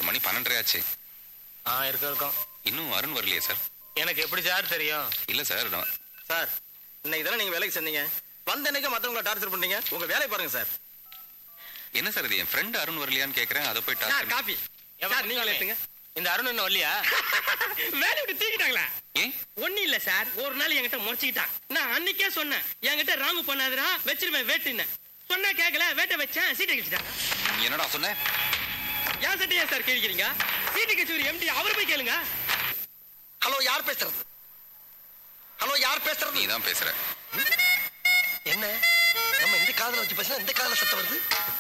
Sir மணி பன்னெண்டரை ஆச்சு ஆ இருக்கும் இருக்கும் இன்னும் அருண் வரலையே சார் எனக்கு எப்படி சார் தெரியும் இல்ல சார் நான் சார் இன்னைக்கு தானே நீங்க வேலைக்கு செஞ்சீங்க வந்த அன்னைக்கு மத்தவங்கள டார்ச்சர் பண்ணீங்க உங்க வேலையை பாருங்க சார் என்ன சார் இது என் ஃப்ரெண்ட் அருண் வரலையான்னு கேக்குறேன் அதை போய் சார் டார்ச்சர் காபி எவன் சார் நீங்களே குடிச்சானே? எடுத்துங்க இந்த அருண் இன்னும் வரலையா வேலை விட்டு தூக்கிட்டாங்களா ஏன் ஒண்ணும் இல்ல சார் ஒரு நாள் என்கிட்ட முறைச்சிக்கிட்டான் நான் அன்னைக்கே சொன்னேன் என்கிட்ட ராங்கு பண்ணாதுடா வச்சிருவேன் வேட்டுன்னு சொன்னா கேட்கல வேட்டை வச்சேன் சீட்டை கழிச்சிட்டாங்க என்னடா சொன்ன ஏன் சட்டை ஏன் சார் கேட்கிறீங்க சீட்டை கழிச்சு ஒரு எம்டி அவர் போய் கேளுங்க ஹலோ யார் பேசுறது ஹலோ யார் பேசுறது நீ தான் பேசுற என்ன நம்ம இந்த காதுல வச்சு பேசினா இந்த காதுல சத்தம் வருது